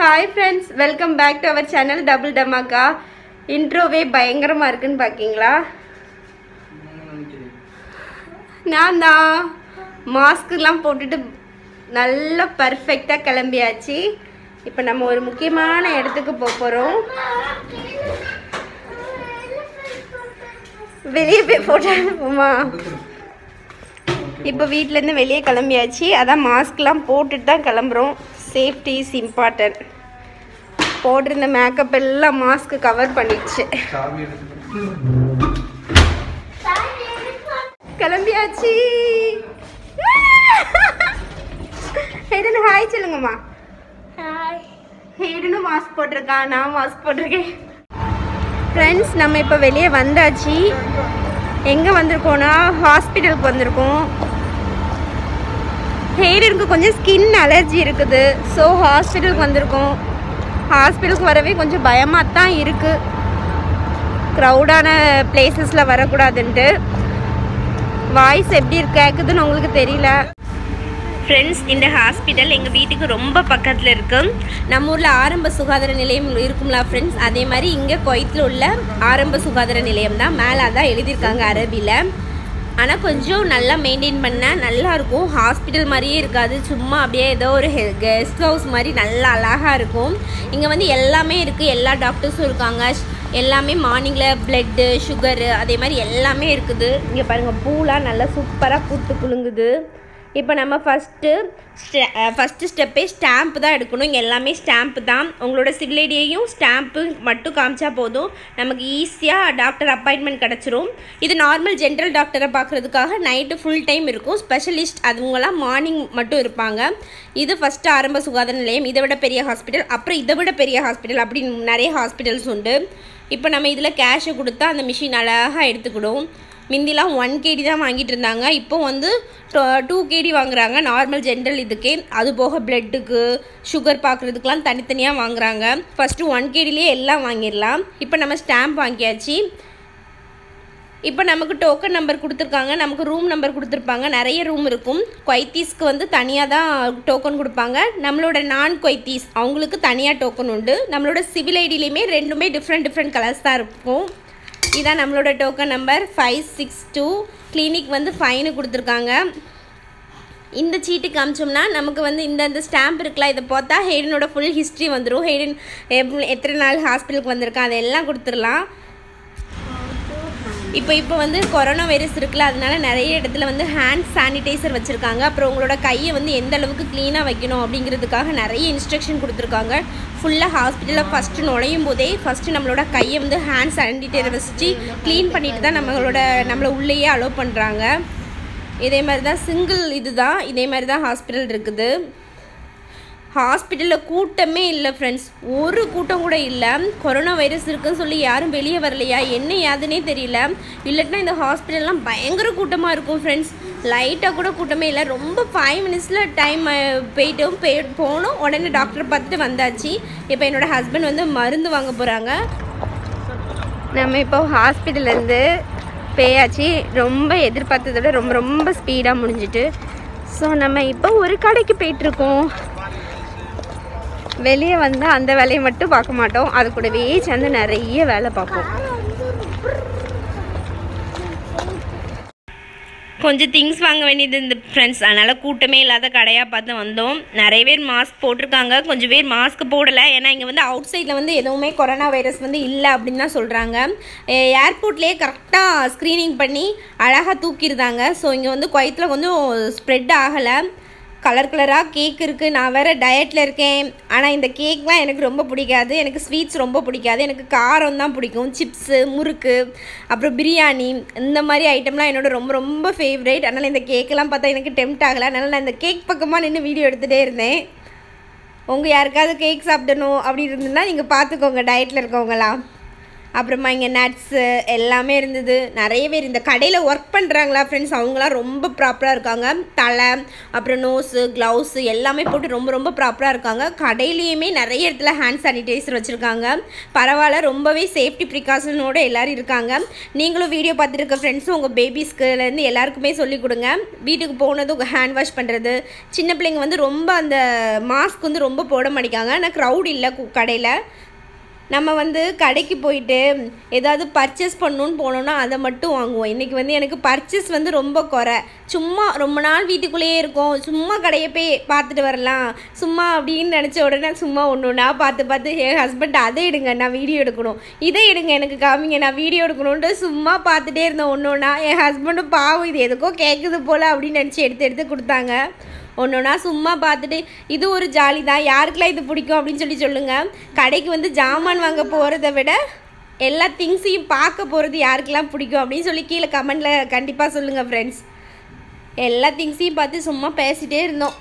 hi friends welcome back to our channel double டமாக்கா இன்ட்ரோவே பயங்கரமாக இருக்குன்னு பார்க்கிங்களா நான் தான் மாஸ்க்குலாம் போட்டுட்டு நல்லா பர்ஃபெக்டாக கிளம்பியாச்சு இப்போ நம்ம ஒரு முக்கியமான இடத்துக்கு போக போகிறோம் வெளியே போய் போட்டோ அனுப்புமா இப்போ வீட்டிலேருந்து வெளியே கிளம்பியாச்சு அதான் மாஸ்க்லாம் போட்டுட்டு தான் கிளம்புறோம் சேஃப்டி இஸ் இம்பார்ட்டன்ட் போட்டிருந்த மேக்கப் எல்லாம் மாஸ்க்கு கவர் பண்ணிடுச்சு கிளம்பியாச்சு ஹேடன் ஹாய் சொல்லுங்கம்மா ஹேடனும் மாஸ்க் போட்டிருக்கான் நான் மாஸ்க் போட்டிருக்கேன் ஃப்ரெண்ட்ஸ் நம்ம இப்போ வெளியே வந்தாச்சு எங்கே வந்திருக்கோன்னா ஹாஸ்பிட்டலுக்கு வந்திருக்கோம் ஹேடனுக்கு கொஞ்சம் ஸ்கின் அலர்ஜி இருக்குது ஸோ ஹாஸ்பிட்டலுக்கு வந்திருக்கோம் ஹாஸ்பிட்டலுக்கு வரவே கொஞ்சம் பயமாக தான் இருக்குது க்ரௌடான பிளேசஸில் வரக்கூடாதுன்ட்டு வாய்ஸ் எப்படி இருக்கு கேட்குதுன்னு உங்களுக்கு தெரியல ஃப்ரெண்ட்ஸ் இந்த ஹாஸ்பிட்டல் எங்கள் வீட்டுக்கு ரொம்ப பக்கத்தில் இருக்கு நம்ம ஊரில் ஆரம்ப சுகாதார நிலையம் இருக்கும்ல ஃப்ரெண்ட்ஸ் அதே மாதிரி இங்கே கொய்த்தில் உள்ள ஆரம்ப சுகாதார நிலையம் தான் மேலே அதான் எழுதியிருக்காங்க அரபியில் ஆனால் கொஞ்சம் நல்லா மெயின்டைன் பண்ணால் நல்லாயிருக்கும் ஹாஸ்பிட்டல் மாதிரியே இருக்காது சும்மா அப்படியே ஏதோ ஒரு கெஸ்ட் ஹவுஸ் மாதிரி நல்லா அழகாக இருக்கும் இங்கே வந்து எல்லாமே இருக்குது எல்லா டாக்டர்ஸும் இருக்காங்க எல்லாமே மார்னிங்கில் பிளட்டு சுகரு அதே மாதிரி எல்லாமே இருக்குது இங்கே பாருங்கள் பூலாம் நல்லா சூப்பராக பூத்து குலுங்குது இப்போ நம்ம ஃபஸ்ட்டு ஃபஸ்ட்டு ஸ்டெப்பே ஸ்டாம்ப் தான் எடுக்கணும் இங்கே எல்லாமே ஸ்டாம்ப்பு தான் உங்களோட சிவில் ஐடியையும் ஸ்டாம்ப்பு மட்டும் காமிச்சா போதும் நமக்கு ஈஸியாக டாக்டர் அப்பாயின்மெண்ட் கிடச்சிரும் இது நார்மல் ஜென்ரல் டாக்டரை பார்க்குறதுக்காக நைட்டு ஃபுல் டைம் இருக்கும் ஸ்பெஷலிஸ்ட் அதுவங்களாம் மார்னிங் மட்டும் இருப்பாங்க இது ஃபஸ்ட்டு ஆரம்ப சுகாதார நிலையம் இதை விட பெரிய ஹாஸ்பிட்டல் அப்புறம் இதை விட பெரிய ஹாஸ்பிட்டல் அப்படின்னு நிறைய ஹாஸ்பிட்டல்ஸ் உண்டு இப்போ நம்ம இதில் கேஷை கொடுத்தா அந்த மிஷின் அழகாக எடுத்துக்கிடும் முந்திலாம் ஒன் கேடி தான் வாங்கிட்டு இருந்தாங்க இப்போ வந்து டூ கேடி வாங்குறாங்க நார்மல் ஜென்ரல் இதுக்கே அது போக பிளட்டுக்கு சுகர் பார்க்குறதுக்கெலாம் தனித்தனியாக வாங்குறாங்க ஃபஸ்ட்டு ஒன் கேடிலேயே எல்லாம் வாங்கிடலாம் இப்போ நம்ம ஸ்டாம்ப் வாங்கியாச்சு இப்போ நமக்கு டோக்கன் நம்பர் கொடுத்துருக்காங்க நமக்கு ரூம் நம்பர் கொடுத்துருப்பாங்க நிறைய ரூம் இருக்கும் கொய்த்தீஸ்க்கு வந்து தனியாக தான் டோக்கன் கொடுப்பாங்க நம்மளோட நான் கொய்த்தீஸ் அவங்களுக்கு தனியாக டோக்கன் உண்டு நம்மளோட சிவில் ஐடியிலையுமே ரெண்டுமே டிஃப்ரெண்ட் டிஃப்ரெண்ட் கலர்ஸ் தான் இருக்கும் இதான் நம்மளோட token number five six two clinic வந்து ஃபைனு கொடுத்துருக்காங்க இந்த சீட்டு காமிச்சோம்னா நமக்கு வந்து இந்த இந்த ஸ்டாம்ப் இருக்குல்ல இதை பார்த்தா ஹெய்டனோட ஃபுல் ஹிஸ்ட்ரி வந்துடும் ஹெய்டன் எத்தனை நாள் ஹாஸ்பிட்டலுக்கு வந்திருக்கான் அதெல்லாம் கொடுத்துடலாம் இப்போ இப்போ வந்து கொரோனா வைரஸ் இருக்குல்ல அதனால நிறைய இடத்துல வந்து ஹேண்ட் சானிடைசர் வச்சுருக்காங்க அப்புறம் உங்களோட கையை வந்து எந்த அளவுக்கு க்ளீனாக வைக்கணும் அப்படிங்கிறதுக்காக நிறைய இன்ஸ்ட்ரக்ஷன் கொடுத்துருக்காங்க ஃபுல்லாக ஹாஸ்பிட்டலில் ஃபஸ்ட்டு நுழையும் போதே ஃபஸ்ட்டு நம்மளோட கையை வந்து ஹேண்ட் சானிடைசர் வச்சு க்ளீன் பண்ணிட்டு தான் நம்மளோட நம்மளை உள்ளேயே அலோவ் பண்ணுறாங்க இதே மாதிரி தான் சிங்கிள் இது தான் இதே மாதிரி தான் ஹாஸ்பிட்டல் இருக்குது ஹாஸ்பிட்டலில் கூட்டமே இல்லை ஃப்ரெண்ட்ஸ் ஒரு கூட்டம் கூட இல்லை கொரோனா வைரஸ் இருக்குன்னு சொல்லி யாரும் வெளியே வரலையா என்ன யாதுன்னே தெரியல இல்லாட்டினா இந்த ஹாஸ்பிட்டல்லாம் பயங்கர கூட்டமாக இருக்கும் ஃப்ரெண்ட்ஸ் லைட்டாக கூட கூட்டமே இல்லை ரொம்ப ஃபைவ் மினிட்ஸில் டைம் போயிட்டோம் போய் போனோம் உடனே டாக்டரை பார்த்துட்டு வந்தாச்சு இப்போ என்னோடய ஹஸ்பண்ட் வந்து மருந்து வாங்க போகிறாங்க நம்ம இப்போ ஹாஸ்பிட்டல்லேருந்து பேயாச்சு ரொம்ப எதிர்பார்த்ததை விட ரொம்ப ரொம்ப ஸ்பீடாக முடிஞ்சிட்டு ஸோ நம்ம இப்போ ஒரு கடைக்கு போயிட்டுருக்கோம் வெளியே வந்தால் அந்த வேலையை மட்டும் பார்க்க மாட்டோம் அது கூடவே சேர்ந்து நிறைய வேலை பார்ப்போம் கொஞ்சம் திங்ஸ் வாங்க வேண்டியது இந்த ஃப்ரெண்ட்ஸ் அதனால் கூட்டமே இல்லாத கடையாக பார்த்து வந்தோம் நிறைய பேர் மாஸ்க் போட்டிருக்காங்க கொஞ்சம் பேர் மாஸ்க் போடலை ஏன்னா இங்கே வந்து அவுட் சைடில் வந்து எதுவுமே கொரோனா வைரஸ் வந்து இல்லை அப்படின்னு தான் சொல்கிறாங்க ஏர்போர்ட்லேயே கரெக்டாக ஸ்க்ரீனிங் பண்ணி அழகாக தூக்கியிருந்தாங்க ஸோ இங்கே வந்து குவைத்தில் கொஞ்சம் ஸ்ப்ரெட் ஆகலை கலர் கலராக கேக் இருக்குது நான் வேறு டயட்டில் இருக்கேன் ஆனால் இந்த கேக்லாம் எனக்கு ரொம்ப பிடிக்காது எனக்கு ஸ்வீட்ஸ் ரொம்ப பிடிக்காது எனக்கு காரம் தான் பிடிக்கும் சிப்ஸு முறுக்கு அப்புறம் பிரியாணி இந்த மாதிரி ஐட்டம்லாம் என்னோட ரொம்ப ரொம்ப ஃபேவரேட் அதனால் இந்த கேக்கெல்லாம் பார்த்தா எனக்கு டெம்ட் ஆகலை அதனால் நான் இந்த கேக் பக்கமாக நின்று வீடியோ எடுத்துகிட்டே இருந்தேன் உங்கள் யாருக்காவது கேக் சாப்பிடணும் அப்படி இருந்ததுன்னா நீங்கள் பார்த்துக்கோங்க டயட்டில் இருக்கவங்களாம் அப்புறமா இங்கே நட்ஸு எல்லாமே இருந்தது நிறைய பேர் இந்த கடையில் ஒர்க் பண்ணுறாங்களா ஃப்ரெண்ட்ஸ் அவங்களாம் ரொம்ப ப்ராப்பராக இருக்காங்க தலை அப்புறம் நோஸு க்ளவுஸு எல்லாமே போட்டு ரொம்ப ரொம்ப ப்ராப்பராக இருக்காங்க கடையிலையுமே நிறைய இடத்துல ஹேண்ட் சானிடைசர் வச்சுருக்காங்க பரவாயில்ல ரொம்பவே சேஃப்டி ப்ரிகாஷனோட எல்லோரும் இருக்காங்க நீங்களும் வீடியோ பார்த்துட்டு இருக்க ஃப்ரெண்ட்ஸும் உங்கள் பேபிஸ்க்குலேருந்து எல்லாருக்குமே சொல்லிக் கொடுங்க வீட்டுக்கு போனதும் ஹேண்ட் வாஷ் பண்ணுறது சின்ன பிள்ளைங்க வந்து ரொம்ப அந்த மாஸ்க் வந்து ரொம்ப போட மாட்டேங்காங்க ஆனால் க்ரௌட் இல்லை கடையில் நம்ம வந்து கடைக்கு போயிட்டு ஏதாவது பர்ச்சேஸ் பண்ணணுன்னு போனோம்னா அதை மட்டும் வாங்குவோம் இன்றைக்கி வந்து எனக்கு பர்ச்சேஸ் வந்து ரொம்ப குறை சும்மா ரொம்ப நாள் வீட்டுக்குள்ளேயே இருக்கோம் சும்மா கடையை போய் பார்த்துட்டு வரலாம் சும்மா அப்படின்னு நினச்ச உடனே சும்மா ஒன்று ஒன்றா பார்த்து பார்த்து என் ஹஸ்பண்ட் அதை எடுங்க நான் வீடியோ எடுக்கணும் இதை எடுங்க எனக்கு காமிங்க நான் வீடியோ எடுக்கணுன்ட்டு சும்மா பார்த்துட்டே இருந்தேன் ஒன்று ஒன்றா என் ஹஸ்பண்டும் பாவம் இது எதுக்கோ கேட்குது போல் அப்படின்னு நினச்சி எடுத்து எடுத்து கொடுத்தாங்க ஒன்று ஒன்றா சும்மா பார்த்துட்டு இது ஒரு ஜாலி தான் யாருக்கெல்லாம் இது பிடிக்கும் அப்படின்னு சொல்லி சொல்லுங்கள் கடைக்கு வந்து ஜாமான் வாங்க போகிறத விட எல்லா திங்ஸையும் பார்க்க போகிறது யாருக்கெல்லாம் பிடிக்கும் அப்படின்னு சொல்லி கீழே கமெண்டில் கண்டிப்பாக சொல்லுங்கள் ஃப்ரெண்ட்ஸ் எல்லா திங்ஸையும் பார்த்து சும்மா பேசிகிட்டே இருந்தோம்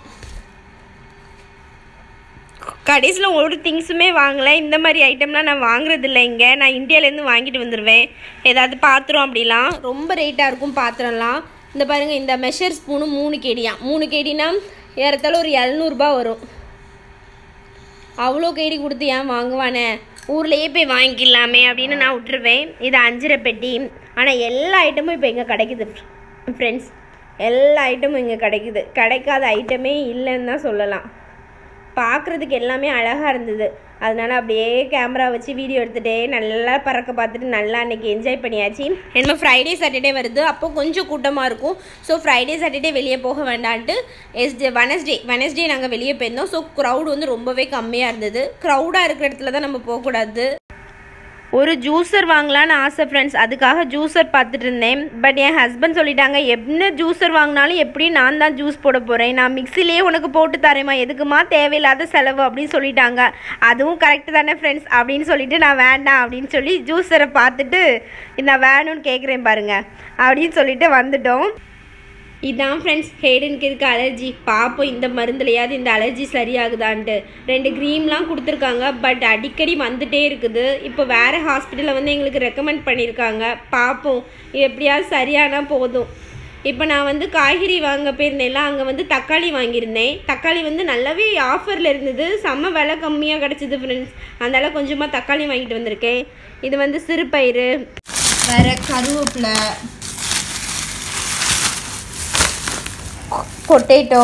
கடைசியில் ஒரு திங்ஸுமே வாங்கலை இந்த மாதிரி ஐட்டம்லாம் நான் வாங்குறது இல்லை இங்கே நான் இந்தியாவிலேருந்து வாங்கிட்டு வந்துடுவேன் ஏதாவது பாத்திரம் அப்படிலாம் ரொம்ப ரேட்டாக இருக்கும் பாத்திரம்லாம் இந்த பாருங்கள் இந்த மெஷர் ஸ்பூனு மூணு கேடியா மூணு கேடினா ஏறத்தாழ ஒரு இரநூறுபா வரும் அவ்வளோ கேடி கொடுத்து ஏன் வாங்குவானே ஊர்லேயே போய் வாங்கிக்கலாமே அப்படின்னு நான் விட்டுருவேன் இது அஞ்சரை பெட்டி ஆனால் எல்லா ஐட்டமும் இப்போ இங்கே கிடைக்குது ஃப்ரெண்ட்ஸ் எல்லா ஐட்டமும் இங்கே கிடைக்குது கிடைக்காத ஐட்டமே இல்லைன்னு தான் சொல்லலாம் பார்க்குறதுக்கு எல்லாமே அழகாக இருந்தது அதனால அப்படியே கேமரா வச்சு வீடியோ எடுத்துகிட்டே நல்லா பறக்க பார்த்துட்டு நல்லா அன்றைக்கி என்ஜாய் பண்ணியாச்சு என்ன ஃப்ரைடே சாட்டர்டே வருது அப்போ கொஞ்சம் கூட்டமாக இருக்கும் ஸோ ஃப்ரைடே சாட்டர்டே வெளியே போக வேண்டான்ட்டு எஸ்டே வெனஸ்டே வெனஸ்டே நாங்கள் வெளியே போயிருந்தோம் ஸோ க்ரௌட் வந்து ரொம்பவே கம்மியாக இருந்தது க்ரௌடாக இருக்கிற இடத்துல தான் நம்ம போகக்கூடாது ஒரு ஜூஸர் வாங்கலான்னு ஆசை ஃப்ரெண்ட்ஸ் அதுக்காக ஜூஸர் பார்த்துட்டு இருந்தேன் பட் என் ஹஸ்பண்ட் சொல்லிட்டாங்க என்ன ஜூஸர் வாங்கினாலும் எப்படியும் நான் தான் ஜூஸ் போட போகிறேன் நான் மிக்சிலேயே உனக்கு போட்டு தரேம்மா எதுக்குமா தேவையில்லாத செலவு அப்படின்னு சொல்லிட்டாங்க அதுவும் கரெக்டு தானே ஃப்ரெண்ட்ஸ் அப்படின்னு சொல்லிட்டு நான் வேண்டாம் அப்படின்னு சொல்லி ஜூஸரை பார்த்துட்டு நான் வேணும்னு கேட்குறேன் பாருங்கள் அப்படின்னு சொல்லிட்டு வந்துட்டோம் இதான் ஃப்ரெண்ட்ஸ் ஹேடனுக்கு இருக்க அலர்ஜி பார்ப்போம் இந்த மருந்துலையாவது இந்த அலர்ஜி சரியாகுதான்ட்டு ரெண்டு க்ரீம்லாம் கொடுத்துருக்காங்க பட் அடிக்கடி வந்துட்டே இருக்குது இப்போ வேறு ஹாஸ்பிட்டலில் வந்து எங்களுக்கு ரெக்கமெண்ட் பண்ணியிருக்காங்க பார்ப்போம் எப்படியாவது சரியானா போதும் இப்போ நான் வந்து காய்கறி வாங்க போயிருந்தேன்ல அங்கே வந்து தக்காளி வாங்கியிருந்தேன் தக்காளி வந்து நல்லாவே ஆஃபரில் இருந்தது செம்ம விலை கம்மியாக கிடச்சிது ஃப்ரெண்ட்ஸ் அதனால கொஞ்சமாக தக்காளி வாங்கிட்டு வந்திருக்கேன் இது வந்து சிறுபயிறு வேறு கருவேப்பிலை பொட்டேட்டோ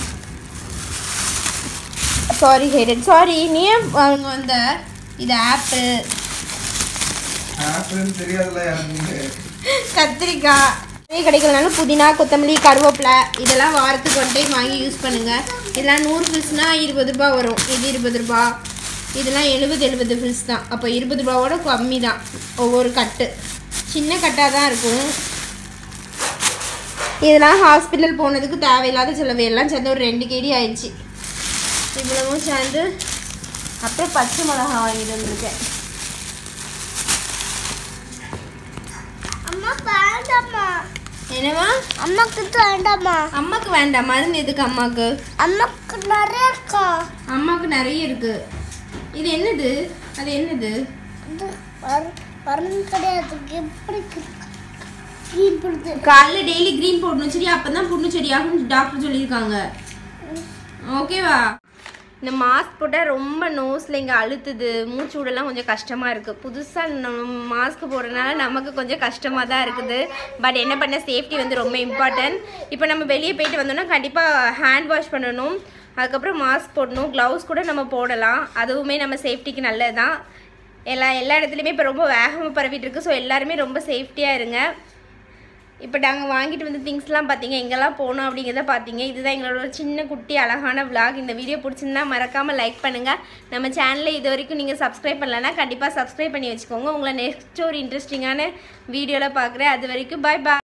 சாரி ஹேடட் சாரி நீ ஏன் அவங்க வந்த இது ஆப்பிள் ஆப்பிள்னு தெரியாதுல்ல யாருக்கு கத்திரிக்காய் இதே கிடைக்கலனாலும் புதினா கொத்தமல்லி கருவேப்பிலை இதெல்லாம் வாரத்துக்கு ஒன் டைம் வாங்கி யூஸ் பண்ணுங்கள் இதெல்லாம் நூறு ஃபில்ஸ்னா இருபது ரூபா வரும் இது இருபது ரூபா இதெல்லாம் எழுபது எழுபது ஃபில்ஸ் தான் அப்போ இருபது ரூபாவோட கம்மி தான் ஒவ்வொரு கட்டு சின்ன கட்டாக தான் இருக்கும் இதெல்லாம் ஹாஸ்பிட்டல் போனதுக்கு தேவையில்லாத செலவு எல்லாம் சேர்ந்து ஒரு ரெண்டு கேடி ஆயிடுச்சு இவ்வளவும் சேர்ந்து அப்புறம் பச்சை மிளகா வாங்கிட்டு வந்திருக்கேன் அம்மா வேண்டாம்மா என்னவா அம்மாக்கு வேண்டாம்மா அம்மாக்கு வேண்டாம் மருந்து எதுக்கு அம்மாக்கு அம்மாக்கு நிறைய இருக்கா அம்மாவுக்கு நிறைய இருக்கு இது என்னது அது என்னது இது வர- வரணும் கிடையாது எப்படி க்ளீன் பண்ணுது காலைல டெய்லி க்ரீன் போடணும் சரியா அப்பதான் புண்ணு சரியாகும் டாக்டர் சொல்லியிருக்காங்க ஓகேவா இந்த மாஸ்க் போட்டால் ரொம்ப நோஸில் இங்கே அழுத்துது மூச்சு விடலாம் கொஞ்சம் கஷ்டமாக இருக்குது புதுசாக மாஸ்க் போடுறதுனால நமக்கு கொஞ்சம் கஷ்டமாக தான் இருக்குது பட் என்ன பண்ண சேஃப்டி வந்து ரொம்ப இம்பார்ட்டன்ட் இப்போ நம்ம வெளியே போயிட்டு வந்தோம்னா கண்டிப்பாக ஹேண்ட் வாஷ் பண்ணணும் அதுக்கப்புறம் மாஸ்க் போடணும் க்ளவுஸ் கூட நம்ம போடலாம் அதுவுமே நம்ம சேஃப்டிக்கு நல்லது தான் எல்லா எல்லா இடத்துலையுமே இப்போ ரொம்ப வேகமாக பரவிட்டு இருக்கு ஸோ எல்லாருமே ரொம்ப சேஃப்டியாக இருங்க இப்போ நாங்கள் வாங்கிட்டு வந்து திங்ஸ்லாம் பார்த்தீங்க எங்கெல்லாம் போனோம் அப்படிங்கிறத பார்த்தீங்க இதுதான் எங்களோட ஒரு சின்ன குட்டி அழகான vlog இந்த வீடியோ பிடிச்சிருந்தா மறக்காமல் லைக் பண்ணுங்கள் நம்ம சேனலில் இது வரைக்கும் நீங்கள் சப்ஸ்கிரைப் பண்ணலன்னா கண்டிப்பாக சப்ஸ்கிரைப் பண்ணி வச்சுக்கோங்க உங்களை நெக்ஸ்ட் ஒரு இன்ட்ரெஸ்டிங்கான வீடியோவில் பார்க்குறேன் அது வரைக்கும் பாய் பாய்